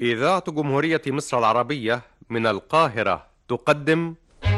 إذاعة جمهورية مصر العربية من القاهرة تقدم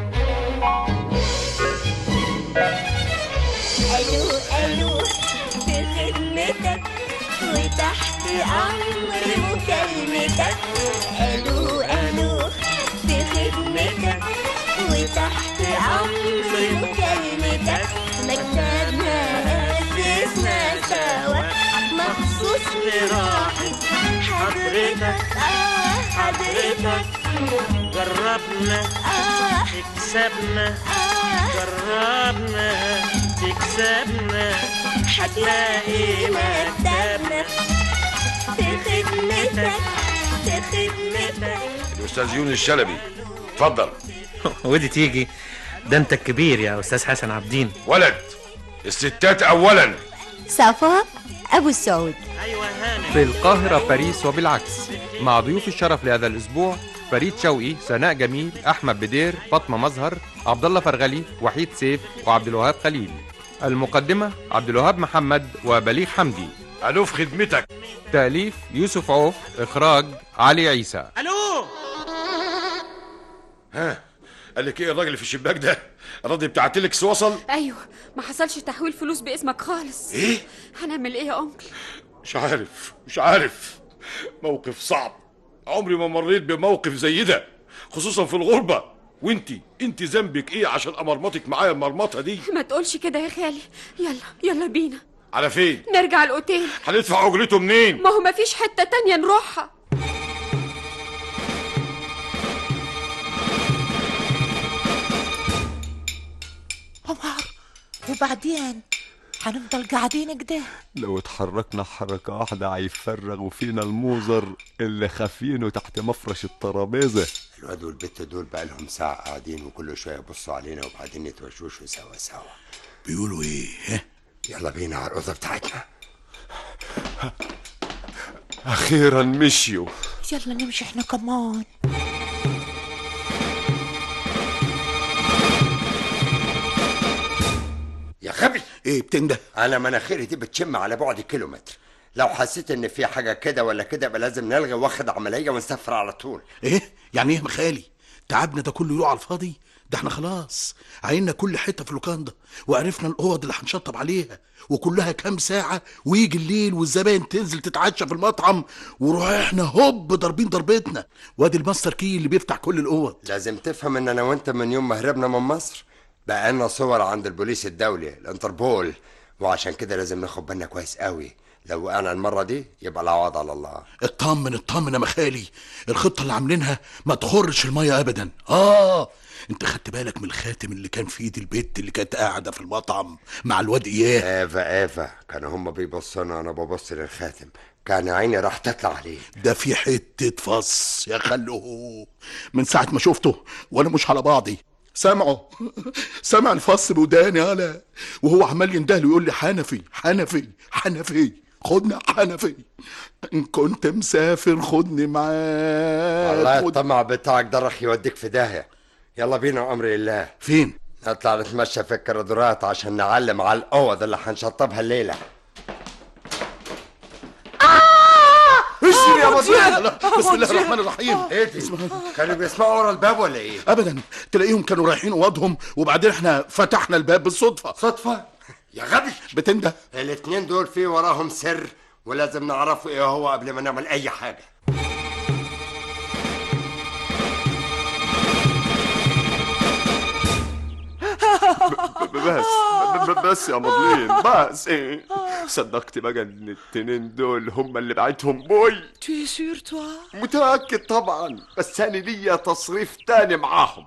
الو الو في خدمتك وتحت امر مكالمتك الو الو في خدمتك وتحت امر مكالمتك مكتبنا اسسنا سوا مخصوص لراحة حضرتك اه حضرتك جربنا اه تكسبنا اه جربنا تكسبنا هتلاقي مكتبنا في خدمتك في خدمتك الاستاذ يونس الشلبي اتفضل ودي تيجي ده انت الكبير يا استاذ حسن عبدين ولد الستات اولا صفا أبو السعود ايوه هانم في القاهرة باريس وبالعكس مع ضيوف الشرف لهذا الأسبوع فريد شوقي سناء جميل أحمد بدير فاطمة مظهر عبد الله فرغلي وحيد سيف وعبد الوهاب خليل المقدمة عبد الوهاب محمد وبليغ حمدي الو في خدمتك تأليف يوسف عوف إخراج علي عيسى الو ها قال لك ايه الراجل اللي في الشباك ده الراضي بتاع تلكس وصل ايوه ما حصلش تحويل فلوس باسمك خالص ايه هنعمل ايه يا انكل مش عارف مش عارف موقف صعب عمري ما مريت بموقف زي ده خصوصا في الغربة وانتي انتي ذنبك ايه عشان امرمطك معايا المرمطه دي ما تقولش كده يا خالي يلا يلا بينا على فين نرجع الاوتيل هندفع اجرته منين ما هو ما فيش حتة تانية نروحها عمر وبعدين هنفضل قاعدين كده لو اتحركنا حركة واحدة هيفرغوا فينا الموزر اللي خافينه تحت مفرش الترابيزة الواد والبت دول بقى لهم ساعة قاعدين وكل شوية يبصوا علينا وبعدين يتوشوشوا سوا سوا بيقولوا ايه يلا بينا على الأوضة بتاعتنا أخيرا مشيوا يلا نمشي احنا كمان يا غبي ايه بتنده أنا مناخيري دي بتشم على بعد كيلومتر لو حسيت إن في حاجة كده ولا كده يبقى لازم نلغي واخد عملية ونسافر على طول ايه يعني ايه مخالي تعبنا ده كله يروح على الفاضي ده احنا خلاص عينا كل حته في اللوكاندا وعرفنا الاوض اللي هنشطب عليها وكلها كام ساعه ويجي الليل والزباين تنزل تتعشى في المطعم وروح احنا هوب ضاربين ضربتنا وادي الماستر كي اللي بيفتح كل الاوض لازم تفهم إن أنا وأنت من يوم ما هربنا من مصر بقى لنا صور عند البوليس الدولي الانتربول وعشان كده لازم ناخد بالنا كويس قوي لو وقعنا المرة دي يبقى العوض على الله اطمن اطمن يا مخالي الخطه اللي عاملينها ما تخرش الميه ابدا اه انت خدت بالك من الخاتم اللي كان في ايد البت اللي كانت قاعده في المطعم مع الواد اياه ايفا ايفا كانوا هم بيبصوا انا ببص للخاتم كان عيني راح تطلع عليه ده في حتة فص يا خلوه من ساعة ما شفته وانا مش على بعضي سامعه سامع الفص بوداني يالا وهو عمال يندهلي ويقول لي حنفي حنفي حنفي خدني يا حنفي ان كنت مسافر خدني معاك والله خد- الطمع بتاعك ده راح يوديك في داهية يلا بينا امر الله فين نطلع نتمشى في الكوريدورات عشان نعلم على الاوض اللي هنشطبها الليلة اسمي يا مظلوم بسم الله الرحمن الرحيم ايه دي؟ كانوا بيسمعوا ورا الباب ولا ايه؟ ابدا تلاقيهم كانوا رايحين اوضهم وبعدين احنا فتحنا الباب بالصدفه صدفة؟ يا غبي بتنده الاتنين دول في وراهم سر ولازم نعرفه ايه هو قبل ما نعمل اي حاجة بس ب- بس يا مضلين بس ايه صدقت بقى ان التنين دول هم اللي بعتهم بوي Tu es sûr toi متأكد طبعا بس انا ليا تصريف تاني معاهم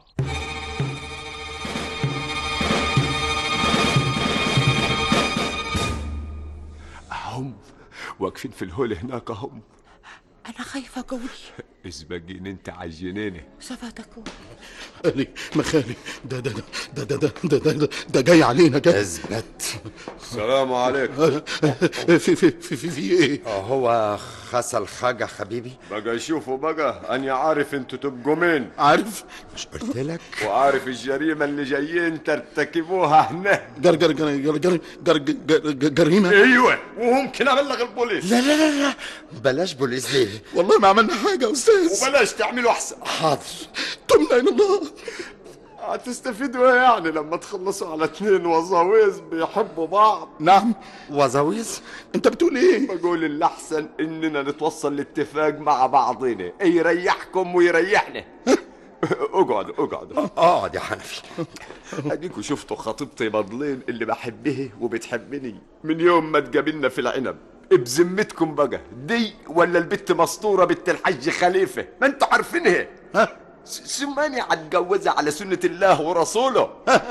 هم واقفين في الهول هناك هم انا خايفة قوي اسبقين انت عجنيني سفاتكو خالي مخالي ده ده ده ده ده ده ده, ده, ده جاي علينا جاي اثبت السلام عليكم في في في في, في, في ايه هو خسل حاجة حبيبي بقى شوفوا بقى اني عارف انتوا تبقوا مين عارف مش قلت لك وعارف الجريمة اللي جايين ترتكبوها هنا جر جر جر جر جر جر جر جر جريمة ايوه وممكن ابلغ البوليس لا لا لا لا بلاش بوليس ليه والله ما عملنا حاجة يا أستاذ وبلاش تعملوا احسن حاضر تمنى إلى الله هتستفيدوا ايه يعني لما تخلصوا على اتنين وظاويز بيحبوا بعض نعم وزاويز أنت بتقول إيه بقول الأحسن إننا نتوصل لاتفاق مع بعضنا يريحكم ويريحنا اقعدوا اقعدوا اقعد يا حنفي اديكوا شفتوا خطيبتي مضلين اللي بحبها وبتحبني من يوم ما تقابلنا في العنب بذمتكم بقى دي ولا البت مسطوره بنت الحج خليفه ما انتوا عارفينها ها سماني هتجوزها على سنة الله ورسوله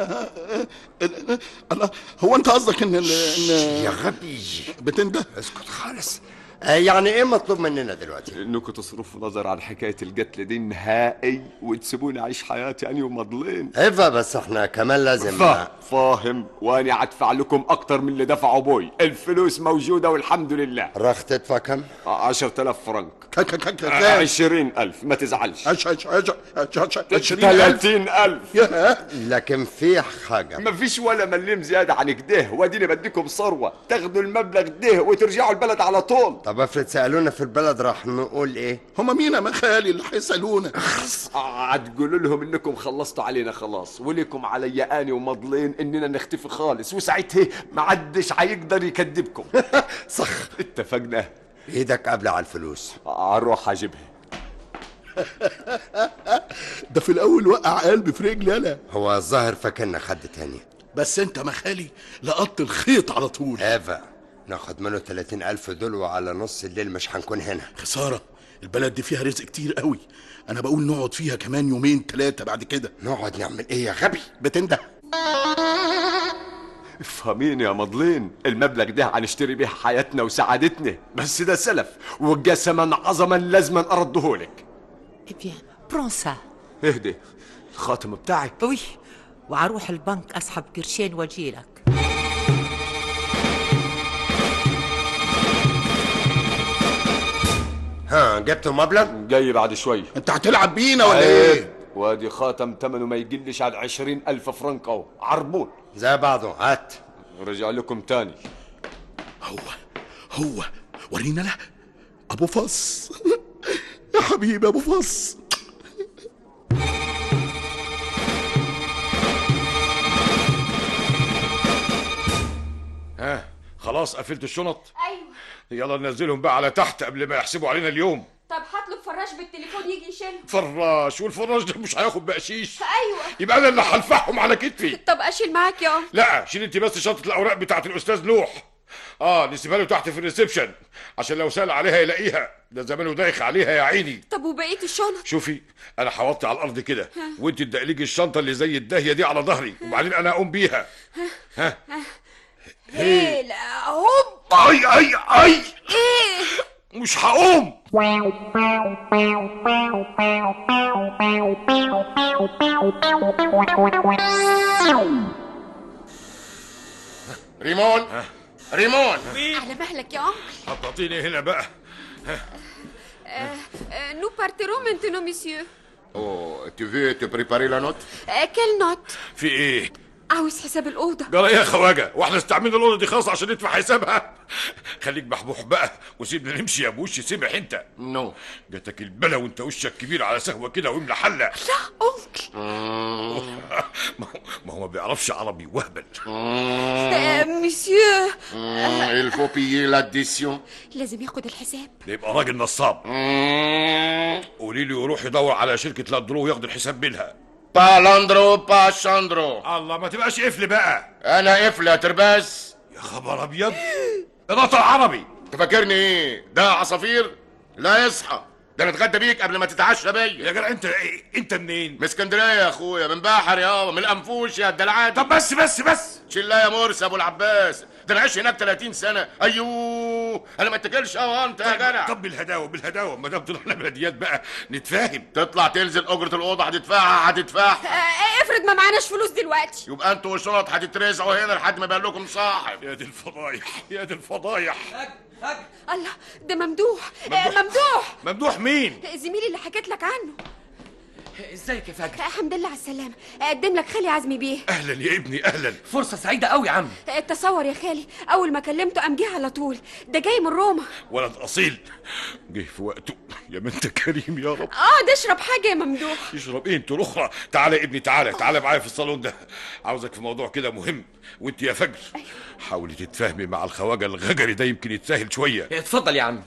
الله هو أنت قصدك إن ال- يا إن غبي بتنده اسكت خالص آه، يعني ايه مطلوب مننا دلوقتي انكم تصرفوا نظر عن حكاية القتل دي نهائي وتسيبوني اعيش حياتي انا ومضلين ايفا بس احنا كمان لازم فا فاهم وانا هدفع لكم اكتر من اللي دفعوا ابوي الفلوس موجودة والحمد لله راح تدفع كم عشرة آلاف فرنك ك ك ك ك عشرين ألف ما تزعلش عش عش عش عش عش عشرين ألف ثلاثين ألف يا لكن في حاجة ما فيش ولا مليم زيادة عن كده واديني بديكم ثروة تاخدوا المبلغ ده وترجعوا البلد على طول طب افرض سألونا في البلد راح نقول ايه هما مين يا مخالي اللي هيسألونا هتقولوا لهم انكم خلصتوا علينا خلاص ولكم عليا اني ومضلين اننا نختفي خالص وساعتها ما عدش هيقدر يكذبكم صح اتفقنا ايدك قبل على الفلوس اروح اجيبها ده في الأول وقع قلبي في رجلي أنا هو الظاهر فاكرنا حد تاني بس أنت مخالي لقطت الخيط على طول ايفا ناخد منه 30 ألف دول وعلى نص الليل مش هنكون هنا خسارة البلد دي فيها رزق كتير قوي أنا بقول نقعد فيها كمان يومين ثلاثة بعد كده نقعد نعمل ايه يا غبي بتنده افهميني يا مضلين المبلغ ده هنشتري بيه حياتنا وسعادتنا بس ده سلف وجا ثمن عظما لازما اردهولك Eh bien, prends ça. اهدي الخاتم بتاعك Oui. وعروح البنك أسحب قرشين واجيلك ها جبتوا مبلغ جاي بعد شوي أنت هتلعب بينا ولا إيه؟ وادي خاتم ثمنه ما يقلش عن عشرين ألف فرنك أهو عربون زي بعضه هات رجع لكم تاني هو هو ورينا له أبو فص يا حبيبي أبو فص ها خلاص قفلت الشنط ايوه يلا ننزلهم بقى على تحت قبل ما يحسبوا علينا اليوم طب هطلب فراش بالتليفون يجي يشيلهم فراش والفراش ده مش هياخد بقشيش ايوه يبقى انا اللي هلفحهم على كتفي طب اشيل معاك يا أم. لا شيل انت بس شنطه الاوراق بتاعت الاستاذ نوح اه نسيبها له تحت في الريسبشن عشان لو سال عليها يلاقيها ده زمانه دايخ عليها يا عيني طب وبقيه الشنط شوفي انا حوطت على الارض كده وانت تدقليجي الشنطه اللي زي الداهيه دي على ظهري وبعدين انا اقوم بيها ها هيلا هوب اي اي اي ايه مش هقوم ريمون ريمون على مهلك يا أم حطيتيني هنا بقى نو بارتيرون maintenant مسيو Oh, tu veux te préparer la note كل نوت في ايه عاوز حساب الأوضة جرى ايه يا خواجه واحنا استعملنا الاوضه دي خاص عشان ندفع حسابها خليك محبوح بقى وسيبنا نمشي يا ابو وش سمح انت نو جاتك البلا وانت وشك كبير على سهوه كده واملى حله لا أنكل ما هو ما هو ما بيعرفش عربي وهبل آه، مسيو Il faut payer l'addition. لازم ياخد الحساب ده يبقى راجل نصاب قولي له يروح يدور على شركه لاندرو وياخد الحساب منها بالاندرو باشاندرو الله ما تبقاش قفل بقى انا قفل يا ترباس يا خبر ابيض ده نطق عربي تفكرني ايه ده عصافير لا يصحى ده نتغدى بيك قبل ما تتعشى بيا يا جدع انت ايه انت منين من اسكندريه يا اخويا من بحر يابا من الانفوش يا الدلعات طب بس بس بس شلا يا مرسي ابو العباس ده انا عايش هناك 30 سنه ايوه انا ما اتكلش اه انت يا جدع طب بالهداوه بالهداوه ما دام طلعنا بلديات بقى نتفاهم تطلع تنزل اجره الاوضه هتدفعها هتدفعها آه، افرض ما معناش فلوس دلوقتي يبقى انتوا والشنط هتترزعوا هنا لحد ما يبقى لكم صاحب يا دي الفضايح يا دي الفضايح الله ده ممدوح آه، ممدوح ممدوح مين زميلي اللي حكيت لك عنه ازيك يا فجر آه، الحمد لله على السلامة أقدم لك خالي عزمي بيه اهلا يا ابني اهلا فرصه سعيده قوي يا عم آه، تصور يا خالي أول ما كلمته قام جه على طول ده جاي من روما ولد اصيل جه في وقته يا ما انت كريم يا رب اه ده اشرب حاجة يا ممدوح يشرب ايه انت الاخرى تعالى يا ابني تعالى تعالى معايا في الصالون ده عاوزك في موضوع كده مهم وانت يا فجر حاولي تتفاهمي مع الخواجه الغجري ده يمكن يتسهل شويه اتفضل يا عم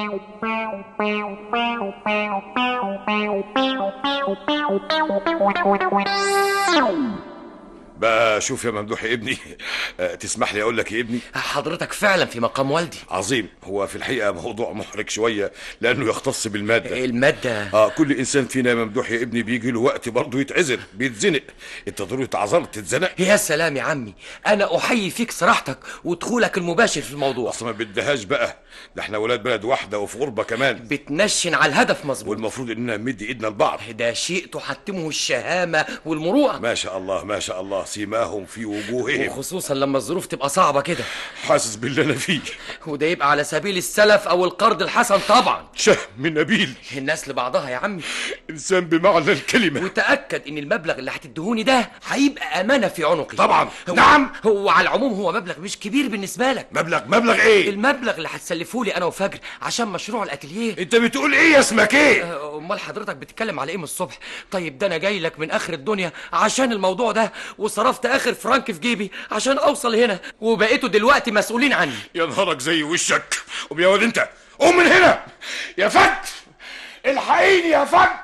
بقى شوف يا ممدوح يا ابني آه، تسمح لي اقول لك يا ابني حضرتك فعلا في مقام والدي عظيم هو في الحقيقه موضوع محرج شويه لانه يختص بالماده الماده اه كل انسان فينا يا ممدوح يا ابني بيجي له وقت برضه يتعذر بيتزنق انت ضروري اتعذرت تتزنق يا سلام يا عمي انا احيي فيك صراحتك ودخولك المباشر في الموضوع اصلا ما بدهاش بقى ده احنا ولاد بلد واحده وفي غربه كمان بتنشن على الهدف مظبوط والمفروض اننا نمد ايدنا لبعض ده شيء تحتمه الشهامه والمروءه ما شاء الله ما شاء الله سيماهم في وجوههم وخصوصا لما الظروف تبقى صعبه كده حاسس باللي انا فيه وده يبقى على سبيل السلف او القرض الحسن طبعا شهم نبيل الناس لبعضها يا عمي انسان بمعنى الكلمه وتاكد ان المبلغ اللي هتديهوني ده هيبقى امانه في عنقي طبعا هو نعم هو على العموم هو مبلغ مش كبير بالنسبه لك مبلغ مبلغ ايه المبلغ اللي هتسلفه لي انا وفجر عشان مشروع الاتيليه انت بتقول ايه يا اسمك ايه آه، امال حضرتك بتتكلم على ايه من الصبح طيب ده انا جاي لك من اخر الدنيا عشان الموضوع ده وصرفت اخر فرنك في جيبي عشان اوصل هنا وبقيتوا دلوقتي مسؤولين عني يا نهارك زي وشك قوم يا واد انت قوم من هنا يا فجر الحقيني يا فجر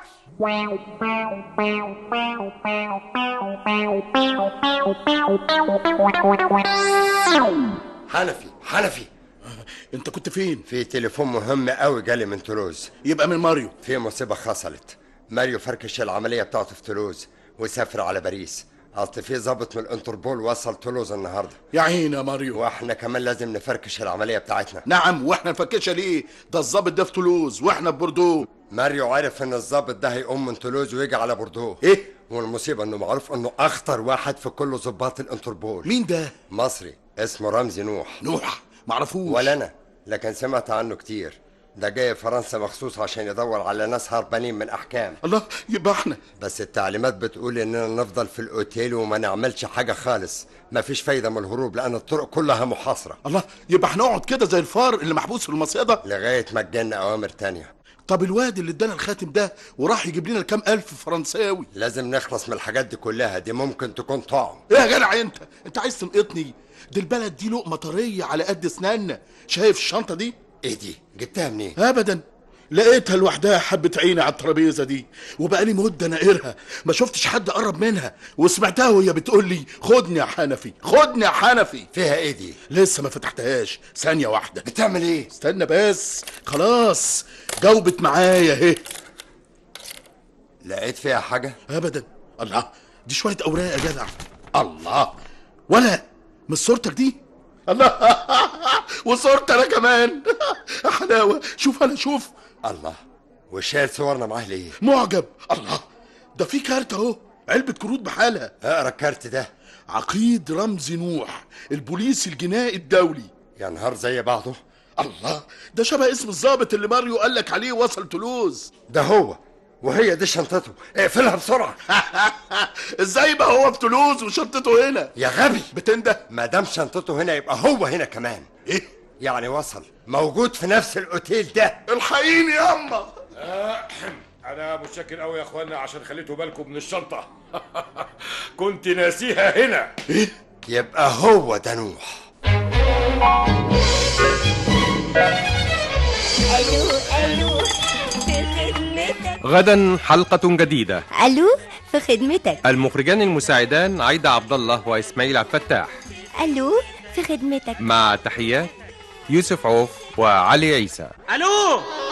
حنفي حنفي انت كنت فين في تليفون مهم قوي جالي من تولوز يبقى من ماريو في مصيبة حصلت ماريو فركش العملية بتاعته في تولوز وسافر على باريس اصل في ضابط من الانتربول وصل تولوز النهارده يا عيني يا ماريو واحنا كمان لازم نفركش العملية بتاعتنا نعم واحنا نفكشها ليه ده الظابط ده في تولوز واحنا في بوردو ماريو عرف ان الضابط ده هيقوم من تولوز ويجي على بوردو ايه والمصيبة انه معروف انه اخطر واحد في كل ضباط الانتربول مين ده مصري اسمه رمزي نوح نوح معرفوش ولا انا لكن سمعت عنه كتير ده جاي فرنسا مخصوص عشان يدور على ناس هربانين من احكام الله يبقى احنا بس التعليمات بتقول اننا نفضل في الاوتيل وما نعملش حاجه خالص مفيش فايده من الهروب لان الطرق كلها محاصره الله يبقى هنقعد كده زي الفار اللي محبوس في المصيده لغايه ما تجينا اوامر تانية طب الواد اللي ادانا الخاتم ده وراح يجيب لنا كام الف فرنساوي لازم نخلص من الحاجات دي كلها دي ممكن تكون طعم ايه يا جدع انت انت عايز تنقطني دي البلد دي لقمه طريه على قد اسناننا شايف الشنطه دي ايه دي جبتها منين ابدا لقيتها لوحدها حبة عيني على الترابيزة دي وبقالي مدة ناقرها ما شفتش حد قرب منها وسمعتها وهي بتقول لي خدني يا حنفي خدني يا حنفي فيها ايه دي لسه ما فتحتهاش ثانية واحدة بتعمل ايه استنى بس خلاص جاوبت معايا اهي لقيت فيها حاجه ابدا الله دي شوية اوراق يا جدع الله ولا مش صورتك دي الله وصورت انا كمان حلاوة شوف انا شوف الله وشايل صورنا معاه ليه معجب الله ده في كارت اهو علبة كروت بحالها اقرا الكارت ده عقيد رمزي نوح البوليس الجنائي الدولي يا نهار زي بعضه الله ده شبه اسم الضابط اللي ماريو قال لك عليه وصل تولوز ده هو وهي دي شنطته اقفلها بسرعه ازاي بقى هو في تولوز وشنطته هنا يا غبي بتنده ما دام شنطته هنا يبقى هو هنا كمان ايه يعني وصل موجود في نفس الاوتيل ده الحقيني ياما انا متشكر قوي يا اخوانا عشان خليتوا بالكم من الشنطه كنت ناسيها هنا ايه يبقى هو ده نوح الو الو في خدمتك غدا حلقة جديدة الو في خدمتك المخرجان المساعدان عايدة عبد الله وإسماعيل عبد الفتاح الو في خدمتك مع تحيات يوسف عوف وعلي عيسى الو